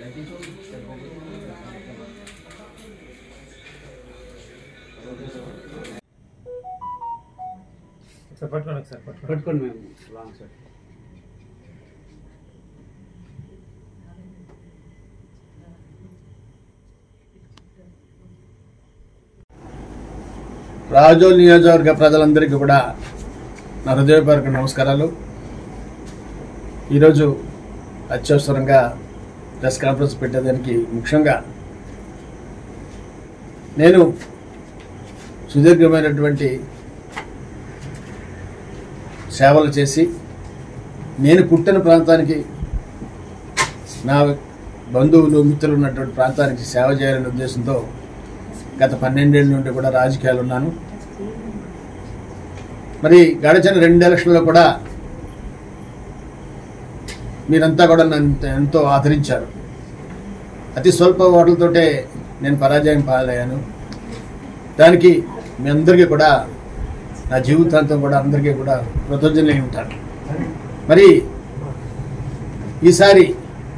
ఒకసారి పట్టుకోండి ఒకసారి పట్టుకోండి పట్టుకోండి మేము లాంగ్ సైడ్ రాజోల్ నియోజకవర్గ ప్రజలందరికీ కూడా నా హృదయపూర్వక నమస్కారాలు ఈరోజు అత్యవసరంగా ప్రెస్ కాన్ఫరెన్స్ పెట్టేదానికి ముఖ్యంగా నేను సుదీర్ఘమైనటువంటి సేవలు చేసి నేను పుట్టిన ప్రాంతానికి నా బంధువులు మిత్రులు ఉన్నటువంటి ప్రాంతానికి సేవ చేయాలనే ఉద్దేశంతో గత పన్నెండేళ్ళ నుండి కూడా రాజకీయాలు ఉన్నాను మరి గడిచిన రెండు ఎలక్షన్లో కూడా మీరంతా కూడా నన్ను ఎంతో ఆదరించారు అతి స్వల్ప ఓట్లతోటే నేను పరాజయం పాలయ్యాను దానికి మీ అందరికీ కూడా నా జీవితాంతం కూడా అందరికీ కూడా కృతజ్ఞులై ఉంటాను మరి ఈసారి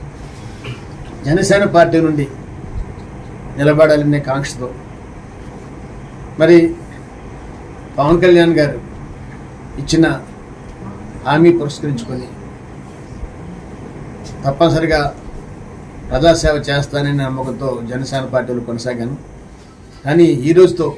జనసేన పార్టీ నుండి నిలబడాలనే కాంక్షతో మరి పవన్ కళ్యాణ్ గారు ఇచ్చిన హామీ పురస్కరించుకొని తప్పనిసరిగా ప్రజాసేవ చేస్తానని నమ్మకంతో జనసేన పార్టీలో కొనసాగాను కానీ ఈ రోజుతో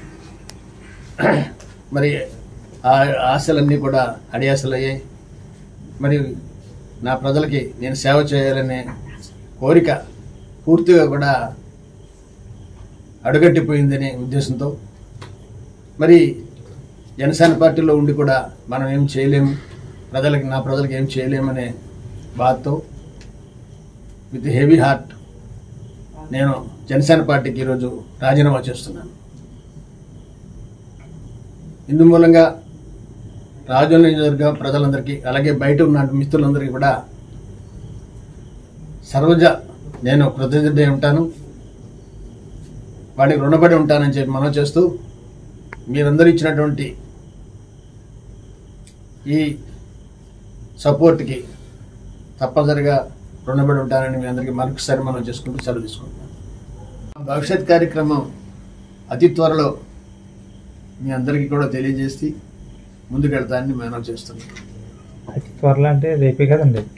మరి ఆ ఆశలన్నీ కూడా అడియాసలయ్యాయి మరి నా ప్రజలకి నేను సేవ చేయాలనే కోరిక పూర్తిగా కూడా అడుగట్టిపోయిందనే ఉద్దేశంతో మరి జనసేన పార్టీలో ఉండి కూడా మనం ఏం చేయలేము ప్రజలకి నా ప్రజలకి ఏం చేయలేమనే బాధతో విత్ హెవీ హార్ట్ నేను జనసేన పార్టీకి ఈరోజు రాజీనామా చేస్తున్నాను ఇందు మూలంగా రాజుల నియోజకవర్గ ప్రజలందరికీ అలాగే బయట ఉన్న మిత్రులందరికీ కూడా సర్వజ నేను కృతజ్ఞత ఉంటాను వాడికి రుణపడి ఉంటానని చెప్పి మనం చేస్తూ మీరందరూ ఇచ్చినటువంటి ఈ సపోర్ట్కి తప్పనిసరిగా రుణపడి ఉంటానని మీ అందరికీ మరొకసారి మనం చేసుకుంటూ సెలవు తీసుకుంటాం భవిష్యత్ కార్యక్రమం అతి త్వరలో మీ అందరికీ కూడా తెలియజేసి ముందుకెళ్తానని మనం చేస్తున్నాం అతి త్వరలో అంటే రేపే కదండి